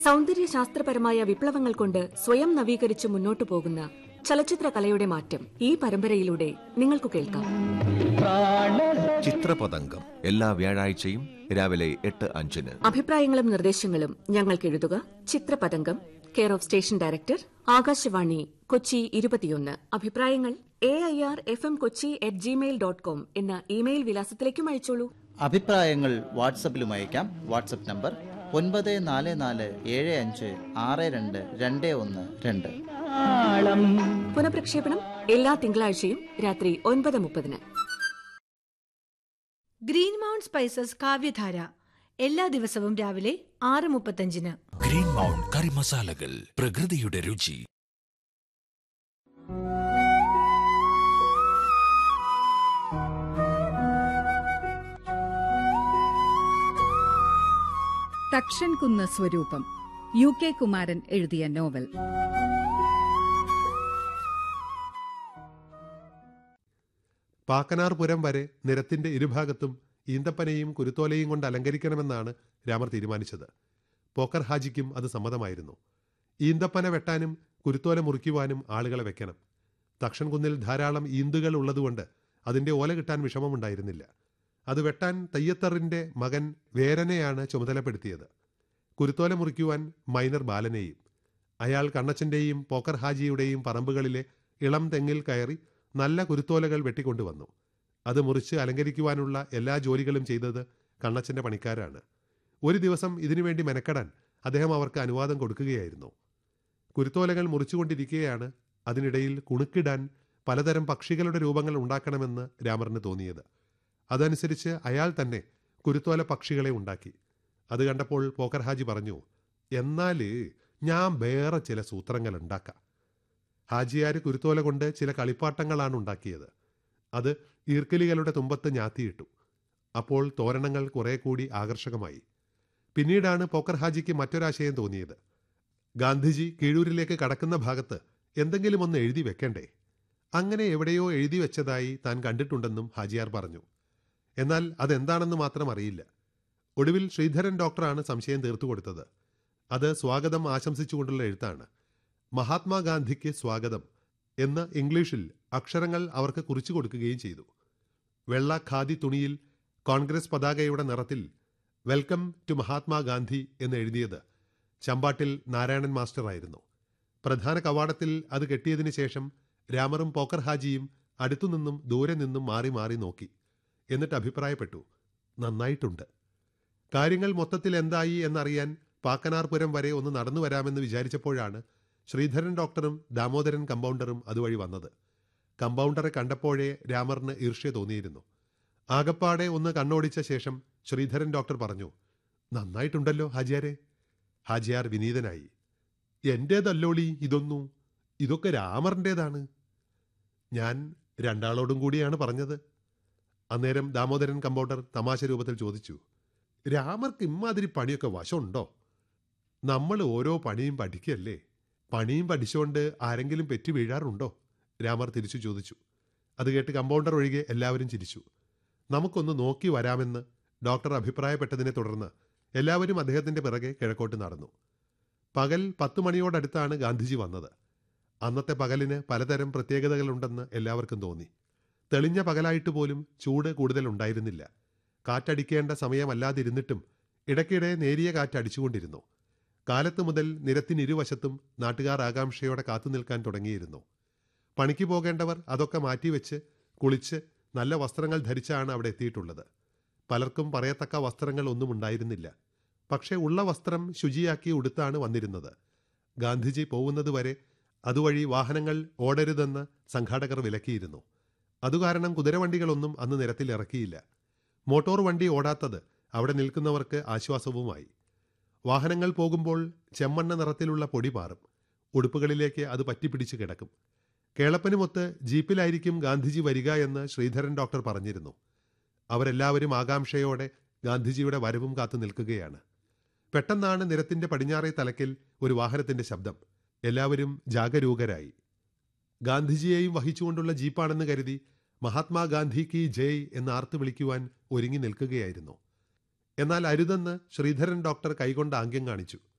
സൗന്ദര്യശാസ്ത്രപരമായ വിപ്ലവങ്ങൾ കൊണ്ട് സ്വയം നവീകരിച്ച് മുന്നോട്ടു പോകുന്ന ചലച്ചിത്ര കലയുടെ മാറ്റം ഈ പരമ്പരയിലൂടെ നിങ്ങൾക്ക് കേൾക്കാം ചിത്രപതംഗം എല്ലാ വ്യാഴാഴ്ചയും രാവിലെ എട്ട് അഞ്ചിന് അഭിപ്രായങ്ങളും നിർദ്ദേശങ്ങളും ഞങ്ങൾക്ക് എഴുതുക Chithrapathangam care of station director Akashvani Kochi ഇരുപത്തിയൊന്ന് അഭിപ്രായങ്ങൾ A I R F M Kochi at Gmail dot com എന്ന ഇമെയിൽ വിലാസത്തിലേക്കും അയച്ചോളൂ അഭിപ്രായങ്ങൾ വാട്സപ്പിലും അയക്കാം വാട്സപ്പ് നമ്പർ ഒൻപത് നാല് നാല് ഏഴ് അഞ്ച് ആറ് രണ്ട് രണ്ട് ഒന്ന് രണ്ട് പുനഃപ്രക്ഷേപണം എല്ലാ തിങ്കളാഴ്ചയും രാത്രി ഒൻപത് മുപ്പതിന് ഗ്രീൻ മൗണ്ട് സ്പൈസസ് കാവ്യധാര എല്ലാ ദിവസവും രാവിലെ ആറ് മുപ്പത്തഞ്ചിന് ഗ്രീൻ മൗണ്ട് കറി മസാലകൾ പ്രകൃതിയുടെ രുചി തക്ഷൻ കുന്ന് സ്വരൂപം യു കെ കുമാരൻ എഴുതിയ നോവൽ പാക്കനാർപുരം വരെ നിരത്തിന്റെ ഇരുഭാഗത്തും ഈന്തപ്പനയും കുരുത്തോലയും കൊണ്ട് അലങ്കരിക്കണമെന്നാണ് രാമർ തീരുമാനിച്ചത് പോക്കർ ഹാജിക്കും അത് സമ്മതമായിരുന്നു ഈന്തപ്പന വെട്ടാനും കുരുത്തോല മുറിക്കുവാനും ആളുകളെ വെക്കണം തക്ഷൻ കുന്നിൽ ധാരാളം ഈന്തുകൾ ഉള്ളതുകൊണ്ട് അതിന്റെ ഓല കിട്ടാൻ വിഷമമുണ്ടായിരുന്നില്ല അത് വെട്ടാൻ തയ്യത്തറിന്റെ മകൻ വേരനെയാണ് ചുമതലപ്പെടുത്തിയത് കുരുത്തോല മുറിക്കുവാൻ മൈനർ ബാലനെയും അയാൾ കണ്ണച്ചന്റെയും പോക്കർ ഹാജിയുടെയും പറമ്പുകളിലെ ഇളം തെങ്ങിൽ കയറി നല്ല കുരുത്തോലകൾ വെട്ടിക്കൊണ്ടുവന്നു അത് മുറിച്ച് അലങ്കരിക്കുവാനുള്ള എല്ലാ ജോലികളും ചെയ്തത് കണ്ണച്ചന്റെ പണിക്കാരാണ് ഒരു ദിവസം ഇതിനുവേണ്ടി മെനക്കെടാൻ അദ്ദേഹം അവർക്ക് അനുവാദം കൊടുക്കുകയായിരുന്നു കുരുത്തോലകൾ മുറിച്ചുകൊണ്ടിരിക്കുകയാണ് അതിനിടയിൽ കുണുക്കിടാൻ പലതരം പക്ഷികളുടെ രൂപങ്ങൾ ഉണ്ടാക്കണമെന്ന് രാമറിന് തോന്നിയത് അതനുസരിച്ച് അയാൾ തന്നെ കുരുത്തോല പക്ഷികളെ ഉണ്ടാക്കി അത് കണ്ടപ്പോൾ പോക്കർ ഹാജി പറഞ്ഞു എന്നാല് ഞാൻ വേറെ ചില സൂത്രങ്ങൾ ഉണ്ടാക്കാം ഹാജിയാര് കുരുത്തോല കൊണ്ട് ചില കളിപ്പാട്ടങ്ങളാണ് ഉണ്ടാക്കിയത് അത് ഈർക്കിലികളുടെ തുമ്പത്ത് ഞാത്തിയിട്ടു അപ്പോൾ തോരണങ്ങൾ കുറെ കൂടി ആകർഷകമായി പിന്നീടാണ് പോക്കർ ഹാജിക്ക് മറ്റൊരാശയം തോന്നിയത് ഗാന്ധിജി കീഴൂരിലേക്ക് കടക്കുന്ന ഭാഗത്ത് എന്തെങ്കിലും ഒന്ന് എഴുതി വെക്കണ്ടേ അങ്ങനെ എവിടെയോ എഴുതി വെച്ചതായി താൻ കണ്ടിട്ടുണ്ടെന്നും ഹാജിയാർ പറഞ്ഞു എന്നാൽ അതെന്താണെന്ന് മാത്രം അറിയില്ല ഒടുവിൽ ശ്രീധരൻ ഡോക്ടറാണ് സംശയം തീർത്തു കൊടുത്തത് അത് സ്വാഗതം ആശംസിച്ചുകൊണ്ടുള്ള എഴുത്താണ് മഹാത്മാഗാന്ധിക്ക് സ്വാഗതം എന്ന് ഇംഗ്ലീഷിൽ അക്ഷരങ്ങൾ അവർക്ക് കുറിച്ചു കൊടുക്കുകയും ചെയ്തു വെള്ള ഖാദി തുണിയിൽ കോൺഗ്രസ് പതാകയുടെ നിറത്തിൽ വെൽക്കം ടു മഹാത്മാഗാന്ധി എന്ന് എഴുതിയത് ചമ്പാട്ടിൽ നാരായണൻ മാസ്റ്റർ ആയിരുന്നു പ്രധാന കവാടത്തിൽ അത് കെട്ടിയതിനു ശേഷം രാമറും പോക്കർ ഹാജിയും അടുത്തുനിന്നും ദൂരെ നിന്നും മാറി മാറി നോക്കി എന്നിട്ട് അഭിപ്രായപ്പെട്ടു നന്നായിട്ടുണ്ട് കാര്യങ്ങൾ മൊത്തത്തിൽ എന്തായി എന്നറിയാൻ പാക്കനാർപുരം വരെ ഒന്ന് നടന്നു വരാമെന്ന് വിചാരിച്ചപ്പോഴാണ് ശ്രീധരൻ ഡോക്ടറും ദാമോദരൻ കമ്പൗണ്ടറും അതുവഴി വന്നത് കമ്പൗണ്ടറെ കണ്ടപ്പോഴേ രാമറിന് ഈർഷ്യ തോന്നിയിരുന്നു ആകപ്പാടെ ഒന്ന് കണ്ണോടിച്ച ശേഷം ശ്രീധരൻ ഡോക്ടർ പറഞ്ഞു നന്നായിട്ടുണ്ടല്ലോ ഹാജിയാരെ ഹാജിയാർ വിനീതനായി എന്റേതല്ലോളി ഇതൊന്നു ഇതൊക്കെ രാമറിൻ്റേതാണ് ഞാൻ രണ്ടാളോടും കൂടിയാണ് പറഞ്ഞത് അന്നേരം ദാമോദരൻ കമ്പൗണ്ടർ തമാശ രൂപത്തിൽ ചോദിച്ചു രാമർക്ക് ഇമ്മാതിരി പണിയൊക്കെ വശമുണ്ടോ നമ്മൾ ഓരോ പണിയും പഠിക്കല്ലേ പണിയും പഠിച്ചുകൊണ്ട് ആരെങ്കിലും പെറ്റു വീഴാറുണ്ടോ രാമർ തിരിച്ചു ചോദിച്ചു അത് കേട്ട് കമ്പൗണ്ടർ ഒഴികെ എല്ലാവരും ചിരിച്ചു നമുക്കൊന്ന് നോക്കി വരാമെന്ന് ഡോക്ടർ അഭിപ്രായപ്പെട്ടതിനെ തുടർന്ന് എല്ലാവരും അദ്ദേഹത്തിന്റെ പിറകെ കിഴക്കോട്ട് നടന്നു പകൽ പത്ത് മണിയോടടുത്താണ് ഗാന്ധിജി വന്നത് അന്നത്തെ പകലിന് പലതരം പ്രത്യേകതകളുണ്ടെന്ന് എല്ലാവർക്കും തോന്നി തെളിഞ്ഞ പകലായിട്ട് പോലും ചൂട് കൂടുതൽ ഉണ്ടായിരുന്നില്ല കാറ്റടിക്കേണ്ട സമയമല്ലാതിരുന്നിട്ടും ഇടയ്ക്കിടെ നേരിയ കാറ്റ് അടിച്ചുകൊണ്ടിരുന്നു കാലത്ത് മുതൽ നിരത്തിനിരുവശത്തും നാട്ടുകാർ ആകാംക്ഷയോടെ കാത്തു നിൽക്കാൻ തുടങ്ങിയിരുന്നു പണിക്ക് പോകേണ്ടവർ അതൊക്കെ മാറ്റിവെച്ച് കുളിച്ച് നല്ല വസ്ത്രങ്ങൾ ധരിച്ചാണ് അവിടെ എത്തിയിട്ടുള്ളത് പലർക്കും പറയത്തക്ക വസ്ത്രങ്ങൾ ഒന്നും ഉണ്ടായിരുന്നില്ല പക്ഷേ ഉള്ള വസ്ത്രം ശുചിയാക്കി ഉടുത്താണ് വന്നിരുന്നത് ഗാന്ധിജി പോകുന്നതുവരെ അതുവഴി വാഹനങ്ങൾ ഓടരുതെന്ന് സംഘാടകർ വിലക്കിയിരുന്നു അതുകാരണം കുതിരവണ്ടികളൊന്നും അന്ന് നിരത്തിൽ ഇറക്കിയില്ല മോട്ടോർ വണ്ടി ഓടാത്തത് അവിടെ നിൽക്കുന്നവർക്ക് ആശ്വാസവുമായി വാഹനങ്ങൾ പോകുമ്പോൾ ചെമ്മണ്ണ നിറത്തിലുള്ള പൊടി പാറും ഉടുപ്പുകളിലേക്ക് അത് പറ്റിപ്പിടിച്ച് കിടക്കും കേളപ്പനുമൊത്ത് ജീപ്പിലായിരിക്കും ഗാന്ധിജി വരിക എന്ന് ശ്രീധരൻ ഡോക്ടർ പറഞ്ഞിരുന്നു അവരെല്ലാവരും ആകാംക്ഷയോടെ ഗാന്ധിജിയുടെ വരവും കാത്തു നിൽക്കുകയാണ് പെട്ടെന്നാണ് നിരത്തിന്റെ പടിഞ്ഞാറേ തലക്കിൽ ഒരു വാഹനത്തിന്റെ ശബ്ദം എല്ലാവരും ജാഗരൂകരായി ഗാന്ധിജിയെയും വഹിച്ചുകൊണ്ടുള്ള ജീപ്പാണെന്ന് കരുതി മഹാത്മാഗാന്ധി കി ജയ് എന്ന് ആർത്തു വിളിക്കുവാൻ ഒരുങ്ങി നിൽക്കുകയായിരുന്നു എന്നാൽ അരുതെന്ന് ശ്രീധരൻ ഡോക്ടർ കൈകൊണ്ട് ആംഗ്യം കാണിച്ചു